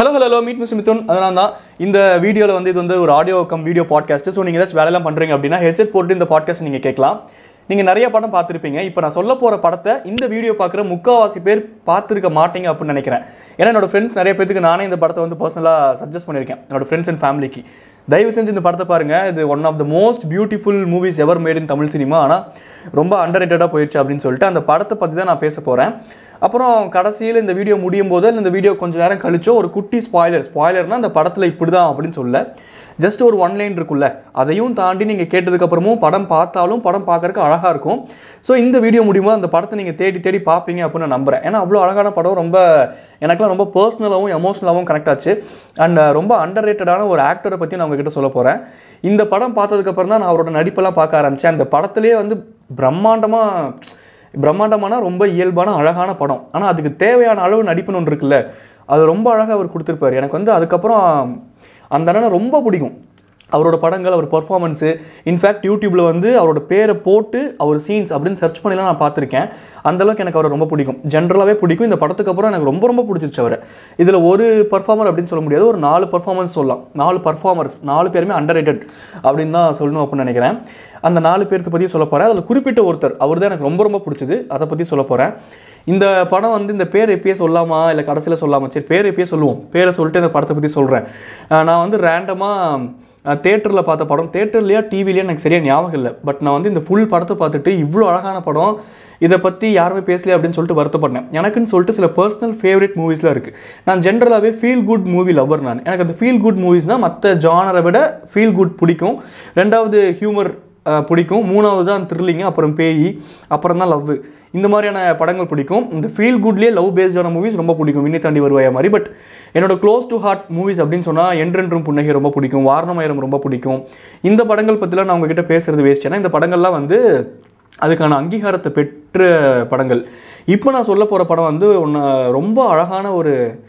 hello hello hello meet Miss Mithun அதனால தான் இந்த வீடியோவில் வந்து இது வந்து ஒரு audio cum video podcast so நீங்கள் ஏதாச்சும் வேலையெல்லாம் பண்ணுறீங்க அப்படின்னா ஹெட்செட் போட்டு இந்த பாட்காஸ்ட் நீங்கள் கேட்கலாம் நீங்கள் நிறைய படம் பார்த்துருப்பீங்க இப்போ நான் சொல்ல போகிற படத்தை இந்த வீடியோ பார்க்குற முக்கால்வாசி பேர் பார்த்துருக்க மாட்டீங்க அப்படின்னு நினைக்கிறேன் ஏன்னா என்னோட ஃப்ரெண்ட்ஸ் நிறைய பேருக்கு நானே இந்த படத்தை வந்து பர்சனலாக சஜஸ்ட் பண்ணியிருக்கேன் என்னோட ஃப்ரெண்ட்ஸ் அண்ட் ஃபேமிலிக்கு தயவு செஞ்சு இந்த படத்தை பாருங்கள் இது one of the most beautiful movies ever made in Tamil cinema ஆனால் ரொம்ப அண்டர் போயிடுச்சு அப்படின்னு சொல்லிட்டு அந்த படத்தை பற்றி தான் நான் பேச போகிறேன் அப்புறம் கடைசியில் இந்த வீடியோ முடியும் போது இல்ல இந்த வீடியோ கொஞ்சம் நேரம் கழிச்சோ ஒரு குட்டி ஸ்பாய்லர் ஸ்பாய்லர்னா அந்த படத்தில் இப்படி தான் அப்படின்னு சொல்ல ஜஸ்ட் ஒரு ஒன் லைன் இருக்குல்ல அதையும் தாண்டி நீங்கள் கேட்டதுக்கப்புறமும் படம் பார்த்தாலும் படம் பார்க்கறதுக்கு அழகாக இருக்கும் ஸோ இந்த வீடியோ முடியுமோ அந்த படத்தை நீங்கள் தேடி தேடி பார்ப்பீங்க அப்படின்னு நான் நம்புறேன் ஏன்னா அவ்வளோ அழகான படம் ரொம்ப எனக்குலாம் ரொம்ப பர்சனலாகவும் எமோஷனலாகவும் கனெக்ட் ஆச்சு அண்ட் ரொம்ப அண்டர் ரேட்டடான ஒரு ஆக்டரை பற்றி நான் உங்ககிட்ட சொல்ல போகிறேன் இந்த படம் பார்த்ததுக்கப்புறம் தான் நான் அவரோட நடிப்பெல்லாம் பார்க்க ஆரம்பித்தேன் அந்த படத்துலேயே வந்து பிரம்மாண்டமாக பிரம்மாண்டமான ரொம்ப இயல்பான அழகான படம் ஆனால் அதுக்கு தேவையான அளவு நடிப்புன்னு ஒன்று இருக்குல்ல அது ரொம்ப அழகாக அவர் கொடுத்துருப்பாரு எனக்கு வந்து அதுக்கப்புறம் அந்த அண்ணனை ரொம்ப பிடிக்கும் அவரோட படங்கள் அவர் பர்ஃபார்மன்ஸு இன்ஃபேக்ட் யூடியூப்பில் வந்து அவரோட பேரை போட்டு அவர் சீன்ஸ் அப்படின்னு சர்ச் பண்ணிலாம் நான் பார்த்துருக்கேன் அந்தளவுக்கு எனக்கு அவரை ரொம்ப பிடிக்கும் ஜென்ரலாகவே பிடிக்கும் இந்த படத்துக்கு அப்புறம் எனக்கு ரொம்ப ரொம்ப பிடிச்சிருச்சு அவர் இதில் ஒரு பர்ஃபார்மர் அப்படின்னு சொல்ல முடியாது ஒரு நாலு பர்ஃபார்மன்ஸ் சொல்லலாம் நாலு பர்ஃபார்மர்ஸ் நாலு பேருமே அண்டர் அப்படின்னு தான் சொல்லணும் அப்படின்னு நினைக்கிறேன் அந்த நாலு பேர்த்த பற்றி சொல்ல போகிறேன் அதில் குறிப்பிட்ட ஒருத்தர் அவர் தான் எனக்கு ரொம்ப ரொம்ப பிடிச்சது அதை பற்றி சொல்ல போகிறேன் இந்த படம் வந்து இந்த பேர் எப்பயே சொல்லாமா இல்லை கடைசியில் சொல்லாமா சரி பேர் எப்பயே சொல்லுவோம் பேரை சொல்லிட்டு இந்த படத்தை பற்றி சொல்கிறேன் நான் வந்து ரேண்டமாக தேட்டரில் பார்த்த படம் தேட்டர்லையா டிவிலையா எனக்கு சரியாக ஞாபகம் இல்லை பட் நான் வந்து இந்த ஃபுல் படத்தை பார்த்துட்டு இவ்வளோ அழகான படம் இதை பற்றி யாருமே பேசலையே அப்படின்னு சொல்லிட்டு வருத்தப்பட்டேன் எனக்குன்னு சொல்லிட்டு சில பர்சனல் ஃபேவரட் மூவிஸ்லாம் இருக்குது நான் ஜென்ரலாகவே ஃபீல் குட் மூவி லவர் நான் எனக்கு அந்த ஃபீல் குட் மூவிஸ்னால் மற்ற ஜானரை விட ஃபீல் குட் பிடிக்கும் ரெண்டாவது ஹியூமர் பிடிக்கும் மூணாவது தான் த்ரில்லிங்கு அப்புறம் பேய் அப்புறம் தான் லவ் இந்த மாதிரியான படங்கள் பிடிக்கும் இந்த ஃபீல் குட்லேயே லவ் பேஸ்டான மூவிஸ் ரொம்ப பிடிக்கும் விண்ணை தாண்டி வருவாயா மாதிரி பட் என்னோட க்ளோஸ் டு ஹார்ட் மூவிஸ் அப்படின்னு சொன்னால் என்றென்றும் புன்னகை ரொம்ப பிடிக்கும் வாரணமயம் ரொம்ப பிடிக்கும் இந்த படங்கள் பற்றிலாம் நான் உங்ககிட்ட பேசுறது வேஸ்ட் ஏன்னா இந்த படங்கள்லாம் வந்து அதுக்கான அங்கீகாரத்தை பெற்ற படங்கள் இப்போ நான் சொல்ல போகிற படம் வந்து ஒன்று ரொம்ப அழகான ஒரு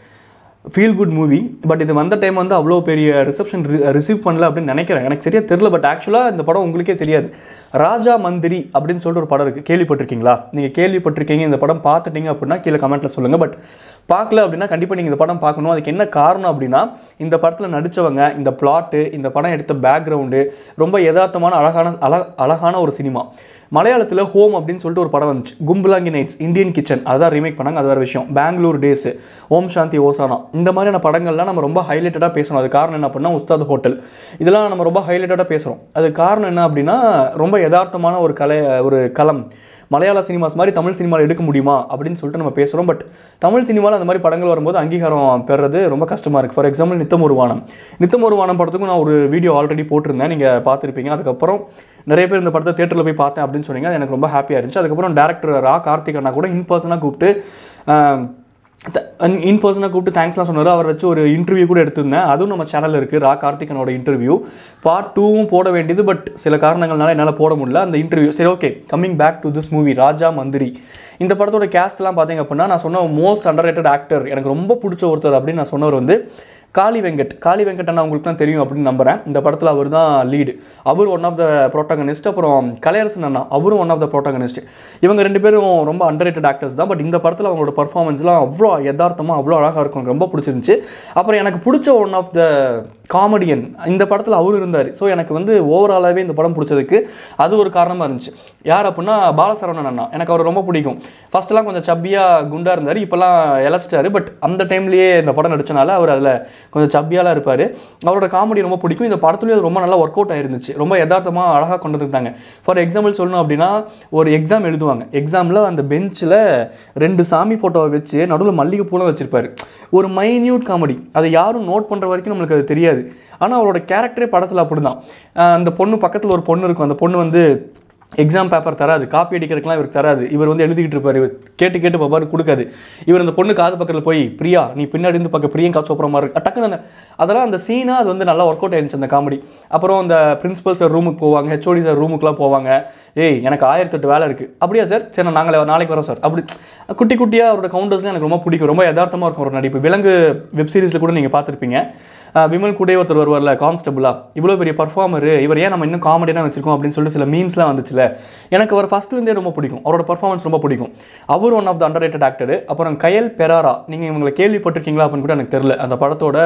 ஃபீல் குட் மூவி பட் இது வந்த டைம் வந்து அவ்வளோ பெரிய ரிசப்ஷன் ரிசீவ் பண்ணல அப்படின்னு நினைக்கிறேன் எனக்கு சரியாக தெரில பட் ஆக்சுவலாக இந்த படம் உங்களுக்கே தெரியாது ராஜா மந்திரி அப்படின்னு சொல்லிட்டு ஒரு படம் இருக்குது கேள்விப்பட்டிருக்கீங்களா நீங்கள் கேள்விப்பட்டிருக்கீங்க இந்த படம் பார்த்துட்டீங்க அப்படின்னா கீழே கமெண்ட்டில் சொல்லுங்கள் பட் பார்க்கல அப்படின்னா கண்டிப்பாக நீங்கள் இந்த படம் பார்க்கணும் அதுக்கு என்ன காரணம் அப்படின்னா இந்த படத்தில் நடித்தவங்க இந்த பிளாட்டு இந்த படம் எடுத்த பேக்ரவுண்டு ரொம்ப யதார்த்தமான அழகான அழ அழகான ஒரு சினிமா மலையாளத்தில் ஹோம் அப்படின்னு சொல்லிட்டு ஒரு படம் வந்துச்சு கும்பலாங்கி நைட்ஸ் இந்தியன் கிச்சன் அதான் ரீமேக் பண்ணாங்க அது வேறு விஷயம் பெங்களூர் டேஸ் ஓம் சாந்தி ஓசானா இந்த மாதிரியான படங்கள்லாம் நம்ம ரொம்ப ஹைலைட்டடாக பேசணும் அது காரணம் என்ன அப்படின்னா உஸ்தாத் ஹோட்டல் இதெல்லாம் நம்ம ரொம்ப ஹைலைட்டடாக பேசுகிறோம் அது காரணம் என்ன அப்படின்னா ரொம்ப யதார்த்தமான ஒரு கலை ஒரு களம் மலையாள சினிமாஸ் மாதிரி தமிழ் சினிமாவில் எடுக்க முடியுமா அப்படின்னு சொல்லிட்டு நம்ம பேசுகிறோம் பட் தமிழ் சினிமாவில் அந்த மாதிரி படங்கள் வரும்போது அங்கீகாரம் பெறுறது ரொம்ப கஷ்டமாக இருக்குது ஃபார் எக்ஸாம்பிள் நித்தம் ஒரு வானம் நித்தம் ஒரு வானம் படத்துக்கும் நான் ஒரு வீடியோ ஆல்ரெடி போட்டிருந்தேன் நீங்கள் பார்த்துருப்பீங்க அதுக்கப்புறம் நிறைய பேர் இந்த படத்தை தேட்டரில் போய் பார்த்தேன் அப்படின்னு சொன்னீங்க அது எனக்கு ரொம்ப ஹாப்பியாக இருந்துச்சு அதுக்கப்புறம் டேரக்டர் ரா கார்த்திக் அண்ணா கூட இன் பர்சனாக கூப்பிட்டு இன் பர்சனாக கூப்பிட்டு தேங்க்ஸ்லாம் சொன்னார் அவர் வச்சு ஒரு இன்டர்வியூ கூட எடுத்திருந்தேன் அதுவும் நம்ம சேனலில் இருக்குது ரா கார்த்திகனோட இன்டர்வியூ பார்ட் டூவும் போட வேண்டியது பட் சில காரணங்கள்னால என்னால் போட முடியல அந்த இன்டர்வியூ சரி okay coming back to this movie Raja Mantri இந்த படத்தோட கேஸ்ட்லாம் பார்த்தீங்க அப்படின்னா நான் சொன்ன மோஸ்ட் அண்டர் ஆக்டர் எனக்கு ரொம்ப பிடிச்ச ஒருத்தர் அப்படின்னு நான் சொன்னவர் வந்து காளி வெங்கட் காளி வெங்கட் அண்ணா உங்களுக்குலாம் தெரியும் அப்படின்னு நம்புறேன் இந்த படத்தில் அவர் தான் லீடு அவர் ஒன் ஆஃப் த ப்ரோட்டகனிஸ்ட் அப்புறம் கலையரசன் அண்ணா அவரும் ஒன் ஆஃப் த ப்ரோட்டகனிஸ்ட் இவங்க ரெண்டு பேரும் ரொம்ப அண்டர் ஆக்டர்ஸ் தான் பட் இந்த படத்தில் அவங்களோட பர்ஃபார்மன்ஸ்லாம் அவ்வளோ யதார்த்தமாக அவ்வளோ அழகாக இருக்கும் எனக்கு ரொம்ப பிடிச்சிருந்துச்சு அப்புறம் எனக்கு பிடிச்ச ஒன் ஆஃப் த காமெடியன் இந்த படத்தில் அவர் இருந்தார் ஸோ எனக்கு வந்து ஓவராலாகவே இந்த படம் பிடிச்சதுக்கு அது ஒரு காரணமாக இருந்துச்சு யார் அப்படின்னா பாலசரவணன் அண்ணா எனக்கு அவர் ரொம்ப பிடிக்கும் ஃபஸ்ட்டெல்லாம் கொஞ்சம் சப்பியாக குண்டாக இருந்தார் இப்போல்லாம் இழைச்சிட்டாரு பட் அந்த டைம்லேயே இந்த படம் நடிச்சனால அவர் அதில் கொஞ்சம் சப்பியாலாம் இருப்பார் அவரோட காமெடி ரொம்ப பிடிக்கும் இந்த படத்துலேயும் அது ரொம்ப நல்லா ஒர்க் அவுட் ஆயிருந்துச்சு ரொம்ப யதார்த்தமாக அழகாக கொண்டு வந்துருந்தாங்க ஃபார் எக்ஸாம்பிள் சொல்லணும் அப்படின்னா ஒரு எக்ஸாம் எழுதுவாங்க எக்ஸாமில் அந்த பெஞ்சில் ரெண்டு சாமி ஃபோட்டோவை வச்சு நடுவில் மல்லிகை பூனை வச்சிருப்பாரு ஒரு மைன்யூட் காமெடி அதை யாரும் நோட் பண்ணுற வரைக்கும் நம்மளுக்கு அது தெரியாது ஆனால் அவரோட கேரக்டரே படத்தில் அப்படி தான் அந்த பொண்ணு பக்கத்தில் ஒரு பொண்ணு இருக்கும் அந்த பொண்ணு வந்து எக்ஸாம் பேப்பர் தராது காப்பி அடிக்கிறதுக்குலாம் இவருக்கு தராது இவர் வந்து எழுதிக்கிட்டு இருப்பார் இவர் கேட்டு கேட்டு பாப்பாரு கொடுக்காது இவர் அந்த பொண்ணு காது பக்கத்தில் போய் பிரியா நீ பின்னாடி இருந்து பக்கம் பிரியங்கா சோப்ரா மாதிரி இருக்கு டக்குன்னு அந்த அதெல்லாம் அந்த சீனாக அது வந்து நல்லா ஒர்க் அவுட் ஆயிருந்துச்சு அந்த காமெடி அப்புறம் அந்த பிரின்சிபல் சார் ரூமுக்கு போவாங்க ஹெச்ஓடி சார் ரூமுக்குலாம் போவாங்க ஏய் எனக்கு ஆயிரத்தெட்டு வேலை இருக்குது அப்படியா சார் சரி நான் நாங்களே நாளைக்கு வரோம் சார் அப்படி குட்டி குட்டியாக அவரோட கவுண்டர்ஸ்லாம் எனக்கு ரொம்ப பிடிக்கும் ரொம்ப யதார்த்தமாக இருக்கும் ஒரு நடிப்பு விலங்கு வெப் சீரிஸில் கூட நீங்கள் பார்த்துருப்பீங்க அஹ், விமல் கூட ஒருத்தர் வருவார்ல கான்ஸ்டபுளா இவ்வளோ பெரிய பர்ஃபார்மர் இவர் ஏன் நம்ம இன்னும் காமெடியாக வச்சிருக்கோம் அப்படின்னு சொல்லிட்டு சில மீம்ஸ்லாம் வந்துச்சுல எனக்கு அவர் ஃபர்ஸ்ட்லேருந்தே ரொம்ப பிடிக்கும் அவரோட பர்ஃபார்மன்ஸ் ரொம்ப பிடிக்கும் அவர் one of the under rated actor அப்புறம் கயல் பெராரா நீங்கள் இவங்களை கேள்விப்பட்டிருக்கீங்களா அப்படின்னு கூட எனக்கு தெரில அந்த படத்தோட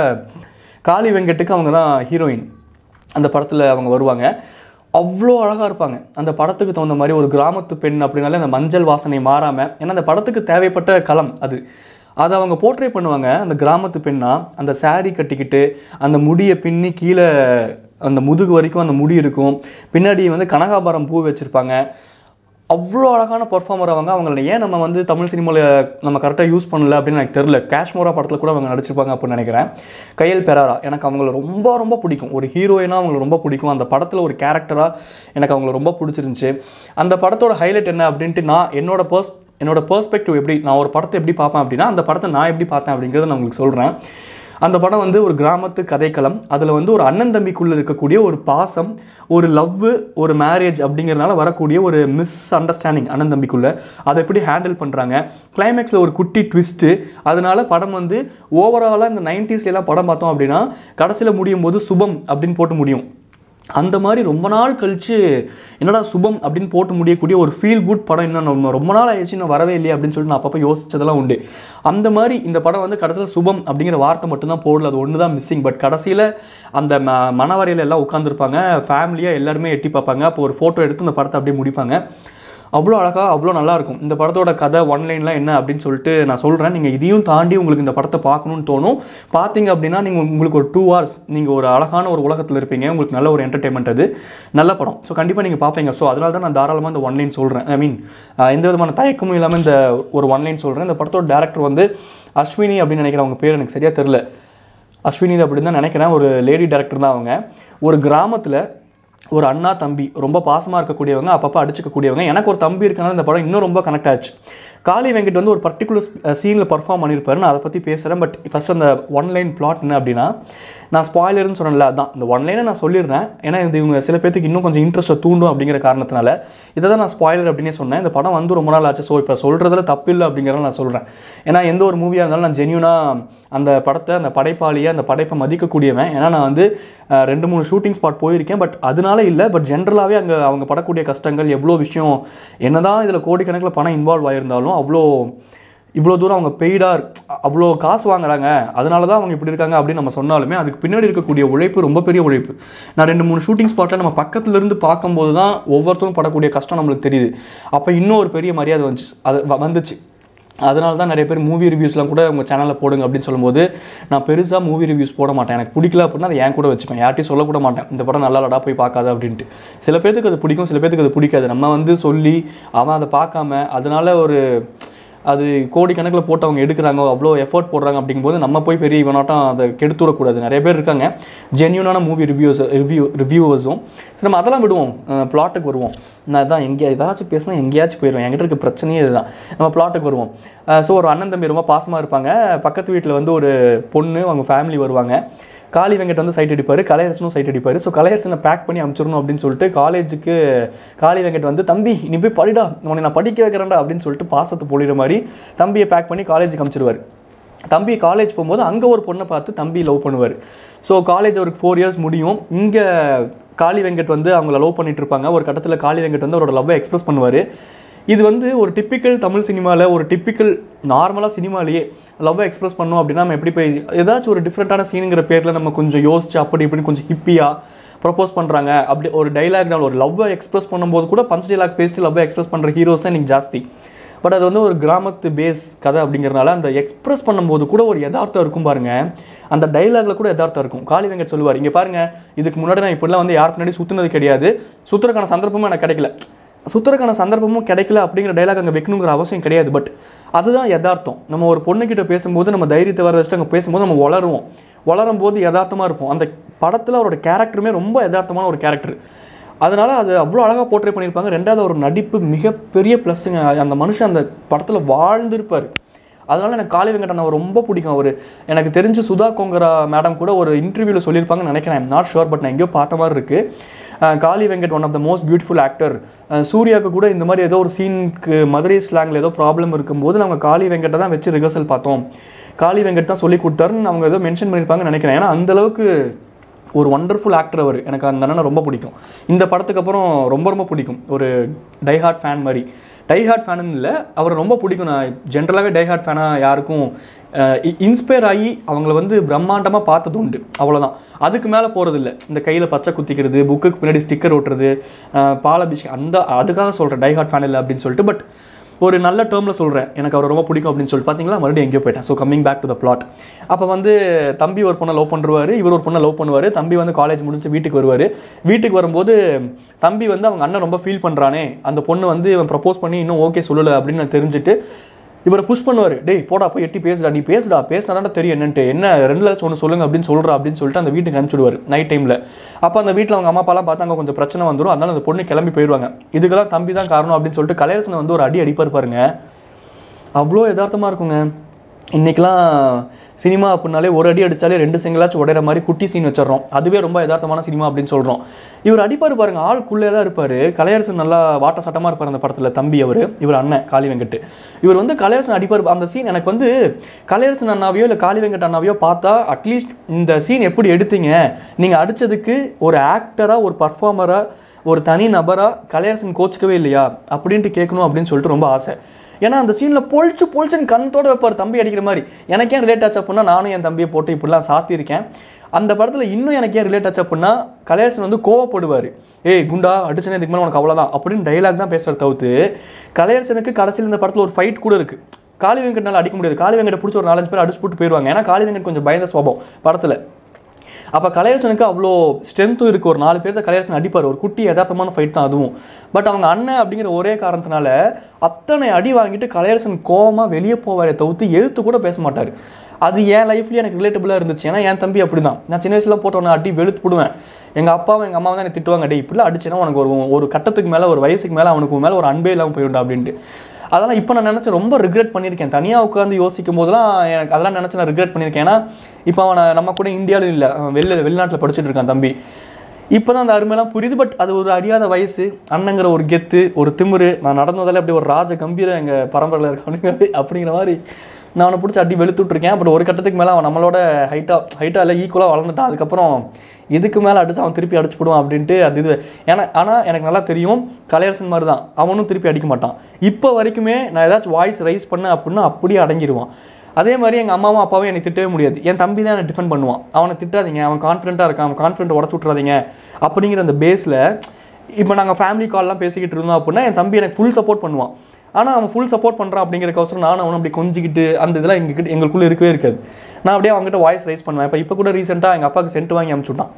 காளி வெங்கட்டுக்கு அவங்க தான் ஹீரோயின் அந்த படத்தில் அவங்க வருவாங்க அவ்வளோ அழகாக இருப்பாங்க அந்த படத்துக்கு தகுந்த மாதிரி ஒரு கிராமத்து பெண் அப்படின்னாலே அந்த மஞ்சள் வாசனை மாறாமல் ஏன்னா அந்த படத்துக்கு தேவைப்பட்ட களம் அது அதை அவங்க போர்ட்ரே பண்ணுவாங்க அந்த கிராமத்து பெண்ணா அந்த saree கட்டிக்கிட்டு அந்த முடியை பின்னி கீழே அந்த முதுகு வரைக்கும் அந்த முடி இருக்கும் பின்னாடி வந்து கனகாபரம் பூ வச்சுருப்பாங்க அவ்வளோ அழகான பர்ஃபார்மர் அவங்க அவங்கள ஏன் நம்ம வந்து தமிழ் சினிமாவில் நம்ம கரெக்டாக யூஸ் பண்ணல அப்படின்னு எனக்கு தெரில காஷ்மோரா படத்தில் கூட அவங்க நடிச்சிருப்பாங்க அப்படின்னு நினைக்கிறேன் கையல் பெராரா எனக்கு அவங்கள ரொம்ப ரொம்ப பிடிக்கும் ஒரு ஹீரோயினாக அவங்கள ரொம்ப பிடிக்கும் அந்த படத்தில் ஒரு கேரக்டராக எனக்கு அவங்கள ரொம்ப பிடிச்சிருந்துச்சு அந்த படத்தோட ஹைலைட் என்ன அப்படின்ட்டு நான் என்னோட பர்ஸ் என்னோட பெர்ஸ்பெக்டிவ் எப்படி நான் ஒரு படத்தை எப்படி பார்ப்பேன் அப்படின்னா அந்த படத்தை நான் எப்படி பார்த்தேன் அப்படிங்கிறத நான் உங்களுக்கு சொல்கிறேன் அந்த படம் வந்து ஒரு கிராமத்து கதைக்களம் அதில் வந்து ஒரு அண்ணன் தம்பிக்குள்ளே இருக்கக்கூடிய ஒரு பாசம் ஒரு லவ்வு ஒரு மேரேஜ் அப்படிங்கிறனால வரக்கூடிய ஒரு மிஸ் அண்டர்ஸ்டாண்டிங் அண்ணன் தம்பிக்குள்ளே அதை எப்படி ஹேண்டில் பண்ணுறாங்க கிளைமேக்ஸில் ஒரு குட்டி ட்விஸ்ட்டு அதனால படம் வந்து ஓவராலாக இந்த 90s எல்லாம் படம் பார்த்தோம் அப்படின்னா கடைசியில் முடியும் போது சுபம் அப்படின்னு போட்டு முடியும் அந்த மாதிரி ரொம்ப நாள் கழிச்சு என்னடா சுபம் அப்படின்னு போட்டு முடியக்கூடிய ஒரு ஃபீல் குட் படம் இன்னும் நம்ம ரொம்ப நாள் ஆயிடுச்சு இன்னும் வரவே இல்லையே அப்படின்னு சொல்லிட்டு நான் அப்பப்போ யோசிச்சதெல்லாம் உண்டு அந்த மாதிரி இந்த படம் வந்து கடைசியில் சுபம் அப்படிங்கிற வார்த்தை மட்டும்தான் போடல அது ஒன்று தான் மிஸ்ஸிங் பட் கடைசியில் அந்த ம மணவரையில் எல்லாம் உட்காந்துருப்பாங்க ஃபேமிலியாக எல்லாருமே எட்டி பார்ப்பாங்க அப்போ ஒரு ஃபோட்டோ எடுத்து இந்த படத்தை அப்படியே முடிப்பாங்க அவ்வளோ அழகாக அவ்வளோ நல்லா இருக்கும் இந்த படத்தோட கதை ஒன்லைன்லாம் என்ன அப்படின்னு சொல்லிட்டு நான் சொல்கிறேன் நீங்கள் இதையும் தாண்டி உங்களுக்கு இந்த படத்தை பார்க்கணும்னு தோணும் பார்த்தீங்க அப்படின்னா நீங்கள் உங்களுக்கு ஒரு டூ ஹவர்ஸ் நீங்கள் ஒரு அழகான ஒரு உலகத்தில் இருப்பீங்க உங்களுக்கு நல்ல ஒரு என்டர்டைன்மெண்ட் அது நல்ல படம் ஸோ கண்டிப்பாக நீங்கள் பார்ப்பீங்க ஸோ அதனால தான் நான் தாராளமாக இந்த ஒன்லைன் சொல்கிறேன் ஐ மீன் எந்த விதமான தயக்கமும் இல்லாமல் இந்த ஒரு ஒன்லைன் சொல்கிறேன் இந்த படத்தோட டேரக்டர் வந்து அஸ்வினி அப்படின்னு நினைக்கிறேன் அவங்க பேர் எனக்கு சரியாக தெரில அஸ்வினி அப்படின்னு தான் நினைக்கிறேன் ஒரு லேடி டேரக்டர் தான் அவங்க ஒரு கிராமத்தில் ஒரு அண்ணா தம்பி ரொம்ப பாசமாக இருக்கக்கூடியவங்க அப்பப்போ அடிச்சுக்கக்கூடியவங்க எனக்கு ஒரு தம்பி இருக்கனால இந்த படம் இன்னும் ரொம்ப கனெக்ட் ஆச்சு காளி வெங்கட் வந்து ஒரு பர்டிகுலர் சீனில் பர்ஃபார்ம் பண்ணியிருப்பாரு நான் அதை பற்றி பேசுகிறேன் பட் ஃபஸ்ட் அந்த ஒன் லைன் பிளாட் என்ன அப்படின்னா நான் ஸ்பாய்லர்னு சொன்னேன்ல அதான் இந்த ஒன் லைனை நான் சொல்லிடுறேன் ஏன்னா இது இவங்க சில பேருக்கு இன்னும் கொஞ்சம் இன்ட்ரெஸ்ட்டை தூண்டும் அப்படிங்கிற காரணத்தினால இதை தான் நான் ஸ்பாய்லர் அப்படின்னே சொன்னேன் இந்த படம் வந்து ரொம்ப நாள் ஆச்சு ஸோ இப்போ சொல்கிறதுல தப்பு இல்லை அப்படிங்கிறத நான் சொல்கிறேன் ஏன்னா எந்த ஒரு மூவியாக இருந்தாலும் நான் ஜென்யூனாக அந்த படத்தை அந்த படைப்பாளியை அந்த படைப்பை மதிக்கக்கூடியவன் ஏன்னா நான் வந்து அஹ், ரெண்டு மூணு ஷூட்டிங் ஸ்பாட் போயிருக்கேன் பட் அதனால இல்லை பட் ஜென்ரலாகவே அங்கே அவங்க படக்கூடிய கஷ்டங்கள் எவ்வளோ விஷயம் என்னதான் இதில் கோடிக்கணக்கில் பணம் இன்வால்வ் ஆயிருந்தாலும் அவ்வளோ இவ்வளோ தூரம் அவங்க பெய்டார் அவ்வளோ காசு வாங்குறாங்க அதனால தான் அவங்க இப்படி இருக்காங்க அப்படின்னு நம்ம சொன்னாலுமே அதுக்கு பின்னாடி இருக்கக்கூடிய உழைப்பு ரொம்ப பெரிய உழைப்பு நான் ரெண்டு மூணு ஷூட்டிங் ஸ்பாட்டில் நம்ம பக்கத்துல இருந்து பார்க்கும்போது தான் ஒவ்வொருத்தரும் படக்கூடிய கஷ்டம் நம்மளுக்கு தெரியுது அப்போ இன்னும் ஒரு பெரிய மரியாதை வந்துச்சு அது வ- வந்துச்சு அதனால தான் நிறைய பேர் மூவி ரிவ்யூஸ்லாம் கூட உங்கள் சேனலில் போடுங்க அப்படின்னு சொல்லும்போது நான் பெருசாக மூவி ரிவ்யூஸ் போட மாட்டேன் எனக்கு பிடிக்கல அப்படின்னா அதை என் கூட வச்சுப்பேன் யார்ட்டையும் சொல்லக்கூட மாட்டேன் இந்த படம் நல்லா இல்லடா போய் பார்க்காத அப்படின்ட்டு சில பேர்த்துக்கு அது பிடிக்கும் சில பேர்த்துக்கு அது பிடிக்காது நம்ம வந்து சொல்லி அவன் அதை பார்க்காம அதனால ஒரு அது கோடிக்கணக்கில் போட்டு அவங்க எடுக்கிறாங்க அவ்வளோ எஃபோர்ட் போடுறாங்க அப்படிங்கும்போது நம்ம போய் பெரிய இவனாட்டம் அதை கெடுத்து விடக்கூடாது நிறைய பேர் இருக்காங்க ஜென்யூனான மூவி ரிவ்யூஸ் ரிவ்யூ ரிவ்யூவர்ஸும் சரி நம்ம அதெல்லாம் விடுவோம் பிளாட்டுக்கு வருவோம் நான் தான் எங்கே ஏதாச்சும் பேசினா எங்கேயாச்சும் போயிடுவேன் என்கிட்ட இருக்க பிரச்சனையே இதுதான் நம்ம பிளாட்டுக்கு வருவோம் ஸோ ஒரு அண்ணன் தம்பி ரொம்ப பாசமாக இருப்பாங்க பக்கத்து வீட்டில் வந்து ஒரு பொண்ணு அவங்க ஃபேமிலி வருவாங்க காளி வெங்கட் வந்து சைட் அடிப்பார் கலையரசனும் சைட் அடிப்பார் ஸோ கலையரசனை பேக் பண்ணி அனுப்பிச்சிடணும் அப்படின்னு சொல்லிட்டு காலேஜுக்கு காளி வெங்கட் வந்து தம்பி நீ போய் படிடா உன்னை நான் படிக்க வைக்கிறேன்டா அப்படின்னு சொல்லிட்டு பாசத்தை பொழிகிற மாதிரி தம்பியை பேக் பண்ணி காலேஜுக்கு அனுப்பிச்சிடுவார் தம்பி காலேஜ் போகும்போது அங்கே ஒரு பொண்ணை பார்த்து தம்பி லவ் பண்ணுவார் ஸோ காலேஜ் அவருக்கு ஃபோர் இயர்ஸ் முடியும் இங்கே காளி வெங்கட் வந்து அவங்கள லவ் பண்ணிட்டு இருப்பாங்க ஒரு கட்டத்தில் காளி வெங்கட் வந்து அவரோட லவ்வை எக்ஸ்பிரஸ் பண்ணுவார் இது வந்து ஒரு டிப்பிக்கல் தமிழ் சினிமாவில் ஒரு டிப்பிக்கல் நார்மலாக சினிமாலேயே லவ்வை எக்ஸ்பிரஸ் பண்ணோம் அப்படின்னா நம்ம எப்படி போய் ஏதாச்சும் ஒரு டிஃப்ரெண்ட்டான சீனுங்கிற பேரில் நம்ம கொஞ்சம் யோசிச்சு அப்படி இப்படின்னு கொஞ்சம் ஹிப்பியாக ப்ரப்போஸ் பண்ணுறாங்க அப்படி ஒரு டைலாக்னால் ஒரு லவ்வை எக்ஸ்பிரஸ் பண்ணும்போது கூட பஞ்ச் டைலாக் பேசிட்டு லவ்வை எக்ஸ்பிரஸ் பண்ணுற ஹீரோஸ் தான் இன்னைக்கு ஜாஸ்தி பட் அது வந்து ஒரு கிராமத்து பேஸ் கதை அப்படிங்கிறனால அந்த எக்ஸ்பிரஸ் பண்ணும்போது கூட ஒரு யதார்த்தம் இருக்கும் பாருங்க அந்த டைலாக்ல கூட யதார்த்தம் இருக்கும் காளி வெங்கட் சொல்லுவார் இங்கே பாருங்க இதுக்கு முன்னாடி நான் இப்படிலாம் வந்து யாருக்கு முன்னாடி சுற்றுனது கிடையாது சுற்றுறதுக்கான சந்தர்ப்பமும் எனக்கு கிடைக்கல சுற்றுறதுக்கான சந்தர்ப்பமும் கிடைக்கல அப்படிங்கிற டைலாக் அங்கே வைக்கணுங்கிற அவசியம் கிடையாது பட் அதுதான் யதார்த்தம் நம்ம ஒரு பொண்ணுக்கிட்ட பேசும்போது நம்ம தைரியத்தை வர வச்சுட்டு அங்கே பேசும்போது நம்ம வளருவோம் வளரும் போது யதார்த்தமாக இருப்போம் அந்த படத்தில் அவரோட கேரக்டருமே ரொம்ப யதார்த்தமான ஒரு கேரக்டர் அதனால் அது அவ்வளோ அழகாக போர்ட்ரே பண்ணியிருப்பாங்க ரெண்டாவது ஒரு நடிப்பு மிகப்பெரிய ப்ளஸ்ஸுங்க அந்த மனுஷன் அந்த படத்தில் வாழ்ந்திருப்பார் அதனால எனக்கு காளி வெங்கட் அவர் ரொம்ப பிடிக்கும் அவர் எனக்கு தெரிஞ்சு சுதா கோங்கரா மேடம் கூட ஒரு இன்டர்வியூவில் சொல்லியிருப்பாங்கன்னு நினைக்கிறேன் நாட் ஷுர் பட் நான் எங்கேயோ பார்த்த மாதிரி இருக்குது அஹ் Kali Venkat one of the most beautiful actor சூர்யாவுக்கு கூட இந்த மாதிரி ஏதோ ஒரு சீனுக்கு மதுரை ஸ்லாங்கில் ஏதோ ப்ராப்ளம் இருக்கும்போது நாங்கள் காளி வெங்கட்டை தான் வச்சு ரிஹர்சல் பார்த்தோம் காளி வெங்கட் தான் சொல்லி கொடுத்தாருன்னு அவங்க ஏதோ மென்ஷன் பண்ணியிருப்பாங்கன்னு நினைக்கிறேன் ஏன்னா அந்த அளவுக்கு ஒரு ஒண்டர்ஃபுல் ஆக்டர் அவர் எனக்கு அந்த அண்ணனை ரொம்ப பிடிக்கும் இந்த படத்துக்கு அப்புறம் ரொம்ப ரொம்ப பிடிக்கும் ஒரு டைஹார்ட் ஃபேன் மாதிரி டைஹார்ட் ஃபேனுன்னு இல்லை அவரை ரொம்ப பிடிக்கும் நான் ஜென்ரலாகவே டைஹார்ட் ஃபேனாக யாருக்கும் இன்ஸ்பயர் ஆகி அவங்கள வந்து பிரம்மாண்டமாக பார்த்தது உண்டு அவ்வளோதான் அதுக்கு மேலே போகிறதில்ல இந்த கையில் பச்சை குத்திக்கிறது புக்குக்கு பின்னாடி ஸ்டிக்கர் ஒட்டுறது அஹ், பால் அபிஷேக் அந்த அதுக்காக சொல்கிறேன் டைஹார்ட் ஃபேன் இல்லை அப்படின்னு சொல்லிட்டு பட் ஒரு நல்ல டேர்மில் சொல்கிறேன் எனக்கு அவர் ரொம்ப பிடிக்கும் அப்படின்னு சொல்லிட்டு பார்த்தீங்களா மறுபடியும் எங்கேயோ போயிட்டேன் so coming back to the plot அப்போ வந்து தம்பி ஒரு பொண்ணை லவ் பண்ணுவார் இவர் ஒரு பொண்ணை லவ் பண்ணுவார் தம்பி வந்து காலேஜ் முடிஞ்சு வீட்டுக்கு வருவார் வீட்டுக்கு வரும்போது தம்பி வந்து அவங்க அண்ணன் ரொம்ப ஃபீல் பண்ணுறானே அந்த பொண்ணு வந்து இவன் ப்ரப்போஸ் பண்ணி இன்னும் ஓகே சொல்லலை அப்படின்னு நான் தெரிஞ்சுட்டு இவரை புஷ் பண்ணுவார் டேய் போடா போய் எட்டி பேசுடா நீ பேசுடா பேசினா தானே தெரியும் என்னன்ட்டு என்ன ரெண்டு லட்சம் ஒன்று சொல்லுங்க அப்படின்னு சொல்கிறா அப்படின்னு சொல்லிட்டு அந்த வீட்டுக்கு அனுப்பிச்சுடுவார் நைட் டைமில் அப்போ அந்த வீட்டில் அவங்க அம்மா அப்பாலாம் பார்த்தா அங்கே கொஞ்சம் பிரச்சனை வந்துடும் அதனால அந்த பொண்ணு கிளம்பி போயிடுவாங்க இதுக்கெல்லாம் தம்பி தான் காரணம் அப்படின்னு சொல்லிட்டு கலையரசனை வந்து ஒரு அடி அடிப்பார் பாருங்க அவ்வளோ யதார்த்தமாக இருக்குங்க இன்றைக்கெலாம் சினிமா அப்படின்னாலே ஒரு அடி அடித்தாலே ரெண்டு சிங்கிளாச்சும் உடையிற மாதிரி குட்டி சீன் வச்சிடறோம் அதுவே ரொம்ப யதார்த்தமான சினிமா அப்படின்னு சொல்கிறோம் இவர் அடிப்பார் பாருங்க ஆளுக்குள்ளே தான் இருப்பார் கலையரசன் நல்லா வாட்ட சட்டமாக இருப்பார் அந்த படத்தில் தம்பி அவர் இவர் அண்ணன் காளி வெங்கட் இவர் வந்து கலையரசன் அடிப்பார் அந்த சீன் எனக்கு வந்து கலையரசன் அண்ணாவையோ இல்லை காளி வெங்கட் அண்ணாவையோ பார்த்தா அட்லீஸ்ட் இந்த சீன் எப்படி எடுத்தீங்க நீங்கள் அடித்ததுக்கு ஒரு ஆக்டராக ஒரு பர்ஃபார்மராக ஒரு தனி நபராக கலையரசன் கோச்சிக்கவே இல்லையா அப்படின்ட்டு கேட்கணும் அப்படின்னு சொல்லிட்டு ரொம்ப ஆசை ஏன்னா அந்த சீனில் பொழிச்சு பொழிச்சுன்னு கண்ணத்தோட வைப்பார் தம்பி அடிக்கிற மாதிரி எனக்கு ஏன் ரிலேட் ஆச்சு அப்படின்னா நானும் என் தம்பியை போட்டு இப்படிலாம் சாத்தியிருக்கேன் அந்த படத்தில் இன்னும் எனக்கு ஏன் ரிலேட் ஆச்சு அப்படின்னா கலையரசன் வந்து கோவப்படுவார் ஏய் குண்டா அடிச்சனே இதுக்கு மேலே உனக்கு அவ்வளோதான் அப்படின்னு டைலாக் தான் பேசுகிற தவிர்த்து கலையரசனுக்கு கடைசியில் இந்த படத்தில் ஒரு ஃபைட் கூட இருக்குது காளி வெங்கட்னால அடிக்க முடியாது காளி வெங்கட்டை பிடிச்ச ஒரு நாலஞ்சு பேர் அடிச்சு போட்டு போயிடுவாங்க ஏன்னா காளி வெங்கட் கொஞ்சம் பயந்த சுவாபம் படத்தில் அப்போ கலையரசனுக்கு அவ்வளோ ஸ்ட்ரென்த்தும் இருக்குது ஒரு நாலு பேர் தான் கலையரசன் அடிப்பார் ஒரு குட்டி யதார்த்தமான ஃபைட் தான் அதுவும் பட் அவங்க அண்ணன் அப்படிங்கிற ஒரே காரணத்தினால அத்தனை அடி வாங்கிட்டு கலையரசன் கோவமாக வெளியே போவாரே தவிர்த்து எதிர்த்து கூட பேச மாட்டார் அது என் லைஃப்லேயே எனக்கு ரிலேட்டபுளாக இருந்துச்சு ஏன்னா என் தம்பி அப்படி தான் நான் சின்ன வயசுல போட்டவன அடி வெளுத்து போடுவேன் எங்கள் அப்பாவும் எங்கள் அம்மாவும் தான் எனக்கு திட்டுவாங்க டே இப்படிலாம் அடிச்சேன்னா உனக்கு ஒரு ஒரு கட்டத்துக்கு மேலே ஒரு வயசுக்கு மேலே அவனுக்கு உன் மேலே ஒரு அன்பே இல்லாமல் போயிடும்டா அப்படின்ட்டு அதெல்லாம் இப்போ நான் நினச்சி ரொம்ப ரிக்ரெட் பண்ணியிருக்கேன் தனியாக உட்காந்து யோசிக்கும் போதெல்லாம் எனக்கு அதெல்லாம் நினச்சி நான் ரிக்ரெட் பண்ணியிருக்கேன் ஏன்னா இப்போ அவனை நம்ம கூட இந்தியாவிலும் இல்லை அவன் வெளில வெளிநாட்டில் படிச்சுட்டு இருக்கான் தம்பி இப்போ தான் அந்த அருமையெல்லாம் புரியுது பட் அது ஒரு அறியாத வயசு அண்ணங்கிற ஒரு கெத்து ஒரு திமிரு நான் நடந்ததில் அப்படி ஒரு ராஜ கம்பீரம் எங்கள் பரம்பரையில் இருக்க அப்படிங்கிற அப்படிங்கிற மாதிரி நான் அவனை பிடிச்சி அடி வெளுத்து விட்ருக்கேன் பட் ஒரு கட்டத்துக்கு மேலே அவன் நம்மளோட ஹைட்டாக ஹைட்டாக இல்லை ஈக்குவலாக வளர்ந்துட்டான் அதுக்கப்புறம் இதுக்கு மேலே அடிச்சு அவன் திருப்பி அடிச்சு போடுவான் அப்படின்ட்டு அது இது ஏன்னா ஆனால் எனக்கு நல்லா தெரியும் கலையரசன் மாதிரி தான் அவனும் திருப்பி அடிக்க மாட்டான் இப்போ வரைக்குமே நான் ஏதாச்சும் வாய்ஸ் ரைஸ் பண்ணேன் அப்படின்னா அப்படியே அடங்கிடுவான் அதே மாதிரி எங்கள் அம்மாவும் அப்பாவும் என்னை திட்டவே முடியாது என் தம்பி தான் என்னை டிஃபெண்ட் பண்ணுவான் அவனை திட்டாதீங்க அவன் கான்ஃபிடென்ட்டாக இருக்கான் அவன் கான்ஃபிடென்ட் உடச்சு விட்றாதீங்க அப்படிங்கிற அந்த பேஸில் இப்போ நாங்கள் ஃபேமிலி கால்லாம் பேசிக்கிட்டு இருந்தோம் அப்படின்னா என் தம்பி எனக்கு ஃபுல் சப்போர்ட் பண்ணுவான் ஆனால் அவன் ஃபுல் சப்போர்ட் பண்ணுறான் அப்படிங்கிறக்கோசரம் நானும் அவனும் அப்படி கொஞ்சிக்கிட்டு அந்த இதெல்லாம் எங்ககிட்ட எங்களுக்குள்ளே இருக்கவே இருக்காது நான் அப்படியே அவங்ககிட்ட வாய்ஸ் ரைஸ் பண்ணுவேன் இப்போ இப்போ கூட ரீசெண்டாக எங்கள் அப்பாவுக்கு சென்ட் வாங்கி அனுப்பிச்சுட்டான்